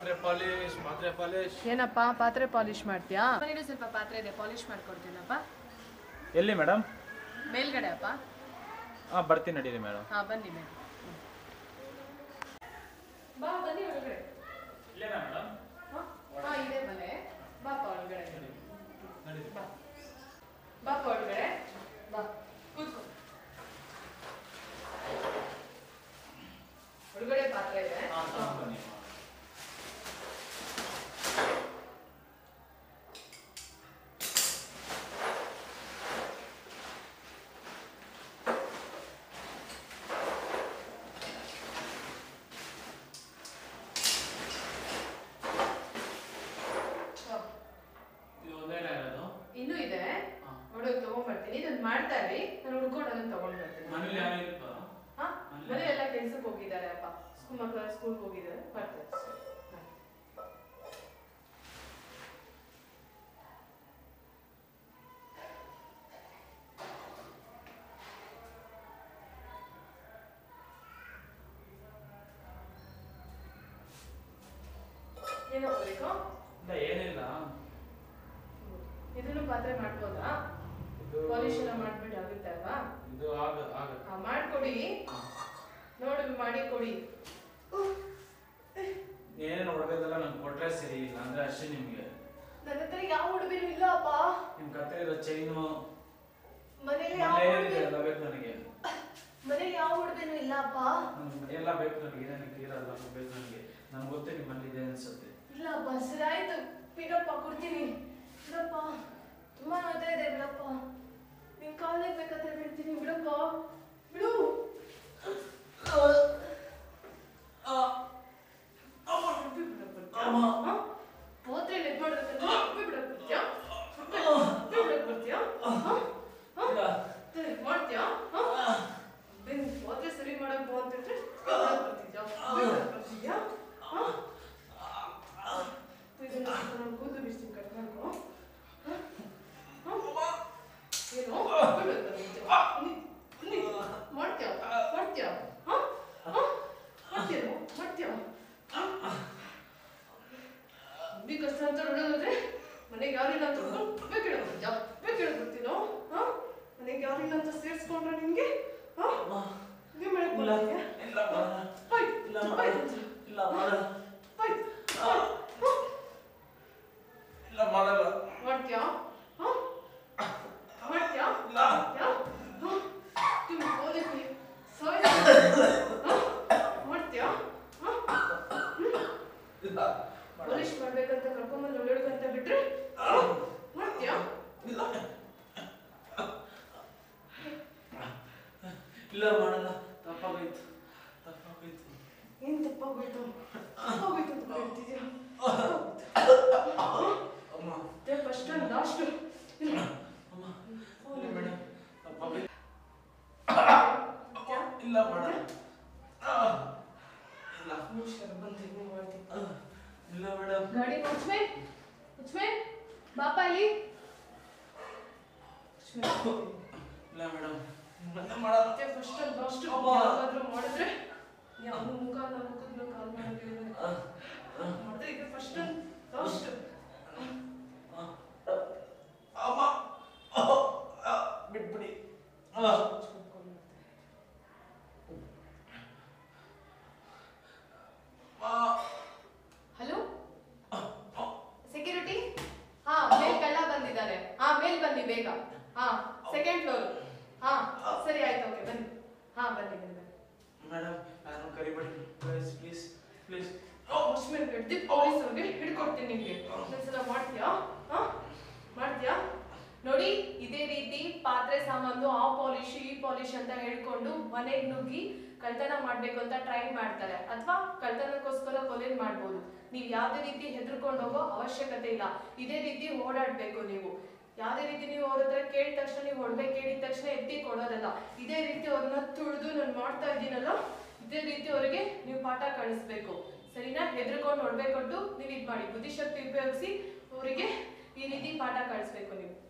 ಪಾತ್ರೆ ಪಾಲಿಶ್ ಪಾತ್ರೆ ಪಾಲಿಶ್ ಏನಪ್ಪ ಪಾತ್ರೆ ಪಾಲಿಶ್ ಮಾಡ್ತೀಯಾ ನೀನು ಸ್ವಲ್ಪ ಪಾತ್ರೆ ಇದೆ ಪಾಲಿಶ್ ಮಾಡ್ಕೊಡ್ತೀನಪ್ಪ ಎಲ್ಲಿ ಮೇಡಮ್ ಮೇಲ್ಗಡೆ ಅಪ್ಪ ಹಾಂ ಬರ್ತೀನಿ ನಡೀರಿ ಮೇಡಮ್ ಹಾ ಬನ್ನಿ ಮೇಡಮ್ ಬಾ ಬನ್ನಿ ಒಳಗಡೆ ಇಲ್ಲೇನಾ ಮೇಡಮ್ ಹಾ ಹಾ, ಇದೆ ಮನೆ ಬಾಪ ಒಳಗಡೆ ಬಾ ಬಾಪ ಒಳಗಡೆ ಬಾ ಕೂತ್ಕೋ ಒಳಗಡೆ ಪಾತ್ರೆ ಇದೆ ಬನ್ನಿ ಹಾ. ಇದು ಒಂದೇನ ಇರೋದು ಇನ್ನೂ ಇದೆ ಹಾ. ನೋಡು ತಗೊಂಡ್ಬರ್ತೀನಿ ಇದನ್ನ ಮಾಡ್ತಾ ಇರಿ ನಾನು ಹುಡ್ಕೊಂಡು ಅದನ್ನ ತಗೊಂಡ್ ಬರ್ತೀನಿ ಮನೇಲಿ ಯಾರು ಇಲ್ವಾ ಹಾ ಮನೇಲಿ? ಮನೆ ಎಲ್ಲ ಕೆಲ್ಸಕ್ಕೆ ಹೋಗಿದ್ದಾರೆ ಅಪ್ಪ ಸ್ಕೂಲ್ ಮಕ್ಕಳು ಸ್ಕೂಲ್ಗೆ ಹೋಗಿದ್ದಾರೆ ಬರ್ತಾರೆ ಸರಿ. ಬಾಯ್. ಏನೋ ಬೇಕು ಇಲ್ಲ ಏನಿಲ್ಲ ಇದನ್ನು ಪಾತ್ರೆ ಮಾಡ್ಬೋದಾ ಇದು ಪಾಲಿಶ್ ಎಲ್ಲ ಮಾಡ್ಬಿಟ್ಟು ಆಗುತ್ತೆ ಅಲ್ವಾ ಇದು ಆಗ ಆಗ ಹಾ, ಮಾಡ್ಕೊಡಿ ನೋಡಿ ಮಾಡಿ ಕೊಡಿ ಏನೇನು ಹೊಡೆದಲ್ಲ ನಂಗೆ ಕೊಟ್ರೆ ಸರಿ ಇಲ್ಲ ಅಂದ್ರೆ ಅಷ್ಟೇ ನಿಮ್ಗೆ ನನ್ನ ಹತ್ರ ಯಾವ ಉಡುಪಿನೂ ಇಲ್ಲ ಅಪ್ಪ ನಿಮ್ ಕತ್ತೆ ಇರೋ ಚೈನು ಮನೇಲಿ ಯಾವ ಏನಿದೆ ಉಡುಪಿ ಎಲ್ಲ ಬೇಕು ನನಗೆ ಮನೇಲಿ ಯಾವ ಉಡುಪಿನೂ ಇಲ್ಲ ಅಪ್ಪ ನಮ್ಗೆ ಎಲ್ಲ ಬೇಕು ನನಗೆ ಏನೇನು ಇರಲ್ಲ ಬೇಕು ನನಗೆ ನನ್ಗೆ ಗೊತ್ತೇ ನಿಮ್ಮ ಮನೇಲಿ ಇದೆ ಅನ್ಸುತ್ತೆ ಇಲ್ಲ ಅಪ್ಪ ಸರಿ ಆಯ್ತು ಬಿಡಪ್ಪ ಕೊಡ್ತೀನಿ ಬಿಡಪ್ಪ ತುಂಬಾ ನೋತಾ ಇದೆ ಬಿಡಪ್ಪ ನಿನ್ ಕಾಲಿಗೆ ಬೇಕಾದ್ರೆ ಬಿಡ್ತೀನಿ ಬಿಡಪ್ಪ ಬಿಡು ಉಡುಪಿ ಬಿಡಪ್ಪ. ಹಾ? ಪೋತ್ರೆ ನೆಟ್ ಮಾಡ್ಬೇಕಂದ್ರೆ ಉಡುಪಿ ಬಿಡಕ್ ಬರ್ತೀಯಾ? ಉಡುಪಿ ಉಡುಪಿ ಬಿಡಕ್ ಬರ್ತೀಯಾ? ಹಾ? ಹಾ? ಇಲ್ಲ. ಸರಿ, ಮಾಡ್ತೀಯಾ ಹಾ? ನಿನ್ ಪೋತ್ರೆ ಸರಿ ಮಾಡಕ್ ಬಾ ಅಂತಿದ್ರೆ ಬಿಡಕ್ ಬರ್ತಿದ್ಯಾ? ಉಡುಪಿ ಬಿಡಕ್ ಬರ್ತಿದ್ಯಾ? ಹಾ? ಇದನ್ನ ನಾನು ಕೂದಲು ಬಿಡ್ತೀನಿ ಕಟ್ ಮಾಡ್ಕೊ ಹಾ? ಹಾ? ಏನು ಉಡುಪಿ ಬಿಡಕ್ ಬರ್ತಿದ್ಯಾ? ನೀ- ನೀ ಮಾಡ್ತೀಯಾ ಮಾಡ್ತೀಯಾ ಹಾ? ಹಾ? ಮಾಡ್ತೀಯಾ ಮಾಡ್ತೀಯಾ ಬಿ ಕಷ್ಟ ಅಂತ ನೋಡೋದಾದ್ರೆ ಮನೆಗೆ ಯಾರಿಲ್ಲ ಅಂತ ಬೇಕಿಡ ಬರ್ತೀಯಾ ಬೇಕಿಡ ಬರ್ತೀನೋ ಹಾ ಮನೆಗೆ ಯಾರಿಲ್ಲ ಅಂತ ಸೇರಿಸ್ಕೊಂಡ್ರೆ ನಿಮ್ಗೆ ಹಾ ನೀವ್ ಮಾಡಕ್ ಇಲ್ಲ ಬರ್ತೀಯಾ? ಇಲ್ಲ ಮಾಡಲ್ಲ. ಹೋಯ್, ಇಲ್ಲ ಹೋಯ್, ಮಾಡಲ್ಲ. ಇಲ್ಲ ಮಾಡಲ್ಲ. ಹೋಯ್, ಹೋಯ್, ಹಾ? ಇಲ್ಲ ಮಾಡಲ್ಲ ಮಾಡ್ತೀಯಾ ಹಾ ಮಾಡ್ತೀಯಾ ಇಲ್ಲ. ಮಾಡ್ತೀಯಾ ಹಾ ನೀವು ಓದಿದ್ವಿ ಸಾಯ್ ಹಾ ಮಾಡ್ತೀಯಾ ಹಾ ಇಲ್ಲ ಮಾಡಲ್ಲ. ಪಾಲಿಶ್ ಮಾಡ್ಬೇಕಂತ ಕರ್ಕೊಂಬಂದು ಓಡಾಡ್ಕಂತ ಬಿಟ್ರೆ ಮಾಡ್ತೀಯಾ ಇಲ್ಲ ಇಲ್ಲ ಮಾಡಲ್ಲ ತಪ್ಪಾಗೋಯ್ತು ತಪ್ಪಾಗೋಯ್ತು ಏನ್ ತಪ್ಪಾಗೋಯ್ತು ತಪ್ಪಾಗೋಯ್ತು ಅಂತ ಹೇಳ್ತಿದ್ಯಾ ಅಮ್ಮ ಫಸ್ಟ್ ಅಂಡ್ ಲಾಸ್ಟ್ ಅಮ್ಮ ಇಲ್ಲ ಮೇಡಮ್ ತಪ್ಪಾಗೋಯ್ತು ಇಲ್ಲ ಮಾಡಲ್ಲ ಆ, ಇಲ್ಲ ಬಂದು ಮಾಡ್ತೀನಿ ಆ, ಇಲ್ಲ ಮೇಡಮ್ ಗಾಡಿ ಮುಚ್ಮೆ ಮುಚ್ಮೆ ಬಾಪ ಇಲ್ಲಿ ಇಲ್ಲ ಮೇಡಮ್ ಮತ್ತೆ ಮಾಡಲ್ಲ ಫಸ್ಟ್ ಅಂಡ್ ಲಾಸ್ಟ್ ಅಮ್ಮ. ಯಾವಾಗಾದ್ರೂ ಮಾಡಿದ್ರೆ ಯಾವ ಮುಖ ನಮ್ಮ ಮುಖದ ಕಾಲ್ ಮಾಡೋದಿಲ್ಲ ಆ, ಆ, ಮಾಡಿದ್ರೆ ಈಗ ಫಸ್ಟ್ ಅಂಡ್ ಲಾಸ್ಟ್ ಆ. ಅಮ್ಮ ಆ, ಆ, ಬಿಟ್ಬಿಡಿ ಆ. ಆ, ಹಲೋ ಆ, ಆ. ಸೆಕ್ಯೂರಿಟಿ ಹಾ ಮೇಲ್ ಕಳ್ಳ ಬಂದಿದ್ದಾರೆ ಹಾ ಮೇಲ್ ಬನ್ನಿ ಬೇಗ ಹಾ ಸೆಕೆಂಡ್ ಫ್ಲೋರ್ ಹಾ ಸರಿ ಆಯ್ತು ಓಕೆ ಬನ್ನಿ ಹಾ ಬನ್ನಿ ಬನ್ನಿ ಬನ್ನಿ ಮೇಡಮ್ ಯಾರು ಕರಿಬೇಡಿ ಪ್ಲೀಸ್ ಪ್ಲೀಸ್ ಪ್ಲೀಸ್ ವಾಚ್ಮೆನ್ ಹಿಡ್ದು ಪೊಲೀಸ್ ಅವ್ರಿಗೆ ಹಿಡ್ಕೊಡ್ತೀನಿ ನಿಮ್ಗೆ ಒಂದ್ಸಲ ಮಾಡ್ತೀಯಾ ಹಾ ಮಾಡ್ತೀಯಾ ನೋಡಿ ಇದೇ ರೀತಿ ಪಾತ್ರೆ ಸಾಮಾನು ಆ ಪಾಲಿಶ್ ಈ ಪಾಲಿಶ್ ಅಂತ ಹೇಳ್ಕೊಂಡು ಮನೆಗೆ ನುಗ್ಗಿ ಕಳ್ತನ ಮಾಡ್ಬೇಕು ಅಂತ ಟ್ರೈ ಮಾಡ್ತಾರೆ ಅಥವಾ ಕಳ್ತನಕ್ಕೋಸ್ಕರ ಕೊಲೆ ಮಾಡ್ಬೋದು ನೀವು ಯಾವುದೇ ರೀತಿ ಹೆದರ್ಕೊಂಡು ಹೋಗೋ ಅವಶ್ಯಕತೆ ಇಲ್ಲ ಇದೇ ರೀತಿ ಓಡಾಡ್ಬೇಕು ನೀವು ಯಾವುದೇ ರೀತಿ ನೀವು ಅವ್ರ ಹತ್ರ ಕೇಳಿದ ತಕ್ಷಣ ನೀವು ಹೊಡ್ಬೇಕು ಕೇಳಿದ ತಕ್ಷಣ ಎತ್ತಿ ಕೊಡೋದಲ್ಲ ಇದೇ ರೀತಿ ಅವ್ರನ್ನ ತುಳಿದು ನಾನು ಮಾಡ್ತಾ ಇದ್ದೀನಲ್ಲ ಇದೇ ರೀತಿ ಅವರಿಗೆ ನೀವು ಪಾಠ ಕಳಿಸ್ಬೇಕು ಸರಿನಾ ಹೆದರ್ಕೊಂಡು ಹೊಡ್ಬೇಕೊಟ್ಟು ನೀವು ಇದು ಮಾಡಿ ಬುದ್ಧಿಶಕ್ತಿ ಉಪಯೋಗಿಸಿ ಅವರಿಗೆ ಈ ರೀತಿ ಪಾಠ ಕಳಿಸ್ಬೇಕು ನೀವು